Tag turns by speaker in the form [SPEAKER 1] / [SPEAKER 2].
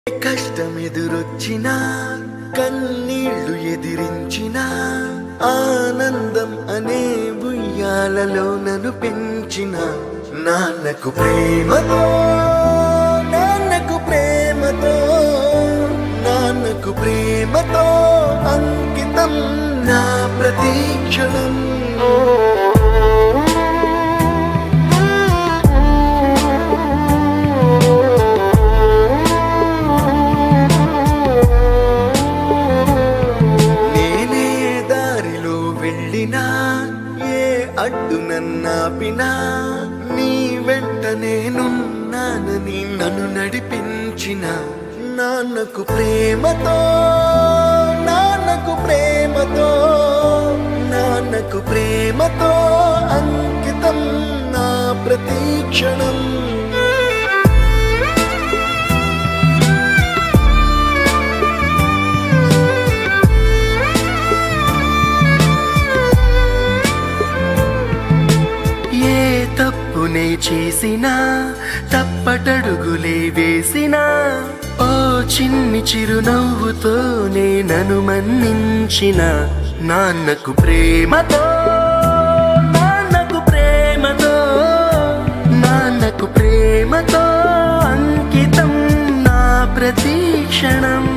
[SPEAKER 1] కష్టం ఎదురొచ్చినా కన్నీళ్లు ఎదిరించినా ఆనందం అనే ఉయ్యాలలో నన్ను పెంచిన నాన్నకు ప్రేమతో నాన్నకు ప్రేమతో నాన్నకు ప్రేమతో అంకితం నా ప్రతీక్షణం నేనే దారిలో వెళ్ళినా ఏ అడ్డు నన్నాపినా నీ వెంట నేనున్నానని నన్ను నడిపించిన నాన్నకు ప్రేమతో నాన్నకు ప్రేమతో నాన్నకు ప్రేమతో అంకితం నా ప్రతీక్షణం ఏ తప్పునే చేసినా తప్పటడుగులే వేసినా ఓ చిన్ని చిరునవ్వుతోనే నన్ను మన్నించిన నాన్నకు ప్రేమతో నాన్నకు ప్రేమతో నాన్నకు ప్రేమతో అంకితం నా ప్రతీక్షణం